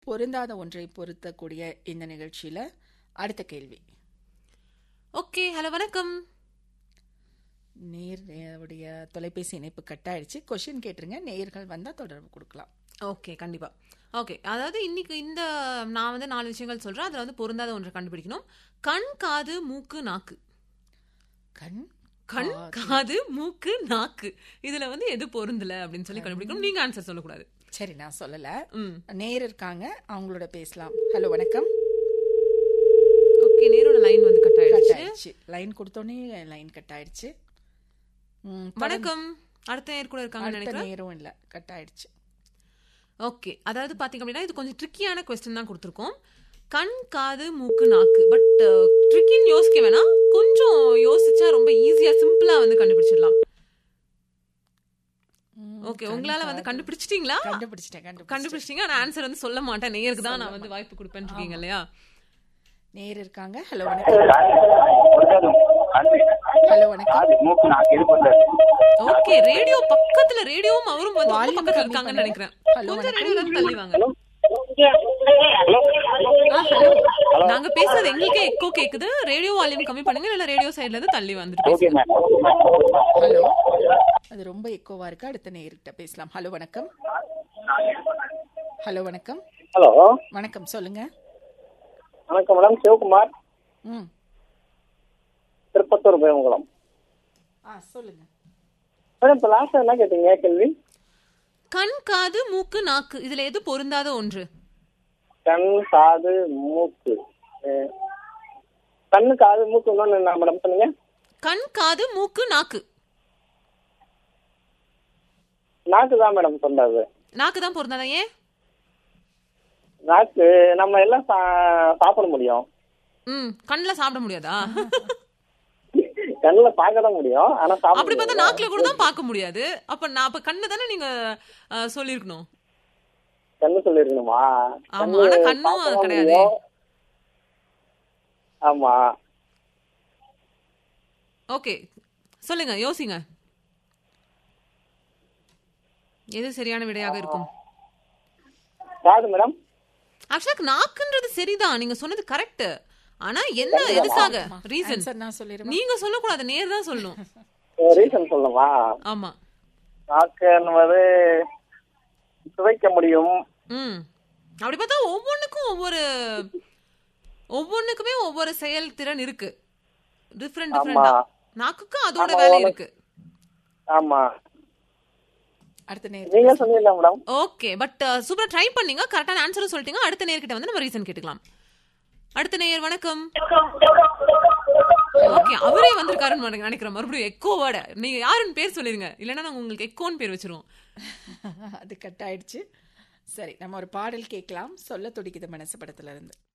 பொருந்தாத ஒன்றை பொருத்தக்கூடிய இந்த நிகழ்ச்சியில அடுத்த கேள்வி ஓகே ஹலோ வணக்கம் நேருடைய தொலைபேசி இணைப்பு கட் ஆயிடுச்சு கொஷின் கேட்டுருங்க நேயர்கள் வந்தா தொடர்பு கொடுக்கலாம் ஓகே கண்டிப்பா ஓகே அதாவது இன்னைக்கு இந்த நான் வந்து நாலு விஷயங்கள் சொல்றேன் அதுல வந்து பொருந்தாத ஒன்றை கண்டுபிடிக்கணும் கண் காது மூக்கு நாக்கு கண் கண் காது மூக்கு நாக்கு இதுல வந்து எது பொருந்தல அப்படின்னு சொல்லி கண்டுபிடிக்கணும் நீங்க ஆன்சர் சொல்லக்கூடாது சரி நான் சொல்லல ம் நேர் இருக்காங்க அவங்களோட பேசலாம் ஹலோ வணக்கம் ஓகே நேரோட லைன் வந்து கட் கட் ஆயிடுச்சு ஆயிடுச்சு லைன் கொடுத்தோன்னே லைன் கட் ஆயிடுச்சு ம், வணக்கம் அடுத்த நேர் கூட இருக்காங்கன்னு அடுத்த நினைக்கிறேன் நேரம் இல்ல கட் ஆயிடுச்சு ஓகே அதாவது பாத்தீங்க அப்படின்னா இது கொஞ்சம் ட்ரிக்கியான கொஸ்டின் தான் கொடுத்துருக்கோம் கண் காது மூக்கு நாக்கு பட் ட்ரிக்கின்னு யோசிக்க வேணாம் கொஞ்சம் யோசிச்சா ரொம்ப ஈஸியா சிம்பிளா வந்து கண்டுபிடிச்சிடலாம் ம், ஓகே கண், உங்களால வந்து காது. கண்டுபிடிச்சிட்டீங்களா கண்டுபிடிச்சிட்டேன் கண்டுபிடிச்சிட்டேன் கண்டுபிடிச்சிட்டீங்க ஆனா ஆன்சர் வந்து சொல்ல மாட்டேன் நேருக்கு தான் நான் வந்து வாய்ப்பு கொடுப்பேன்னு இருக்கீங்க இல்லையா நேர் இருக்காங்க ஹலோ வணக்கம் ஹலோ வணக்கம் மூக்கு நாக்கு இது பண்றது ஓகே ரேடியோ பக்கத்துல ரேடியோவும் அவரும் வந்து ரொம்ப Volume பக்கத்துல கம்மி இருக்காங்கன்னு பண்ணுங்க. நினைக்கிறேன் Hello, கொஞ்சம் வணக்கம். ரேடியோல இருந்து தள்ளி வாங்க ஹலோ ஆ, hello. நாங்க பேசுறது எங்களுக்கே எக்கோ கேக்குது ரேடியோ வால்யூம் கம்மி பண்ணுங்க இல்ல ரேடியோ சைடுல இருந்து தள்ளி வந்துட்டு ஓகே பேசுங்க மேம் ஹலோ அது ரொம்ப எக்கோவா இருக்கு அடுத்த நேர்கிட்ட பேசலாம் ஹலோ வணக்கம் ஹலோ வணக்கம் ஹலோ வணக்கம் சொல்லுங்க வணக்கம் மேடம் சிவகுமார் ம் திருப்பத்தூர் பேமங்குளம் ஆ சொல்லுங்க மேடம் இப்போ லாஸ்ட் என்ன கேட்டீங்க கேள்வி கண் காது மூக்கு நாக்கு இதுல எது பொருந்தாத ஒன்று கண் காது மூக்கு அஹ், கண்ணு காது மூக்கு இன்னொன்று என்ன மேடம் சொன்னீங்க கண் காது மூக்கு நாக்கு நாக்கு தான் மேடம் சொன்னது நாக்கு தான் பொருந்தாத ஏன் நாக்கு நம்ம எல்லாம் சா- சாப்பிட முடியும் ம் கண்ணுல சாப்பிட முடியாதா கண்ணுல பார்க்க தான் முடியும் ஆனா சாப்பிட அப்படி பார்த்தா முடியாது. நாக்குல கூட தான் பார்க்க முடியாது அப்ப நான் அப்ப கண்ணு தானே நீங்க அஹ், சொல்லியிருக்கணும் கண்ணு சொல்லிருக்கணுமா ஆமா, ஆனா கண்ணும் பார்க்க கிடையாதே. முடியும். ஆமா ஓகே சொல்லுங்க யோசிங்க எது சரியான விடையாக இருக்கும் காது மேடம் ஆக்சுவலா நாக்குன்றது சரிதான் நீங்க சொன்னது கரெக்ட் ஆனா என்ன எதுக்காக ரீசன் ஆன்சர் நான் சொல்லிடுவேன் நீங்க சொல்லக்கூடாது நேர் தான் சொல்லணும் ரீசன் சொல்லணுமா ஆமா நாக்கு என்பது சுவைக்க முடியும் ம் அப்படி பார்த்தா ஒவ்வொன்றுக்கும் ஒவ்வொரு ஒவ்வொன்றுக்குமே ஒவ்வொரு செயல்திறன் இருக்கு டிஃப்ரெண்ட் டிஃப்ரெண்டா ஆமா. நாக்குக்கு அதோட ஆமா, வேலை ஒவ்வொன்னு- இருக்கு ஆமா அடுத்த நேர் நீங்க சொன்னீங்களா மேடம் ஓகே பட் சூப்பரா ட்ரை பண்ணீங்க கரெக்டான ஆன்சரும் சொல்லிட்டீங்க அடுத்த நேர்கிட்ட வந்து நம்ம ரீசன் கேட்டுக்கலாம் அடுத்த நேயர் வணக்கம் ஓகே அவரே வந்திருக்காருன்னு நினைக்க- நினைக்கிறேன் மறுபடியும் எக்கோ வேர்ட நீங்க யாருன்னு பேர் சொல்லிருங்க இல்லைன்னா நாங்க உங்களுக்கு எக்கோன்னு பேர் வச்சிருவோம் அது கட் ஆயிடுச்சு சரி நம்ம ஒரு பாடல் கேட்கலாம் சொல்ல துடிக்குது மனசு படத்துல இருந்து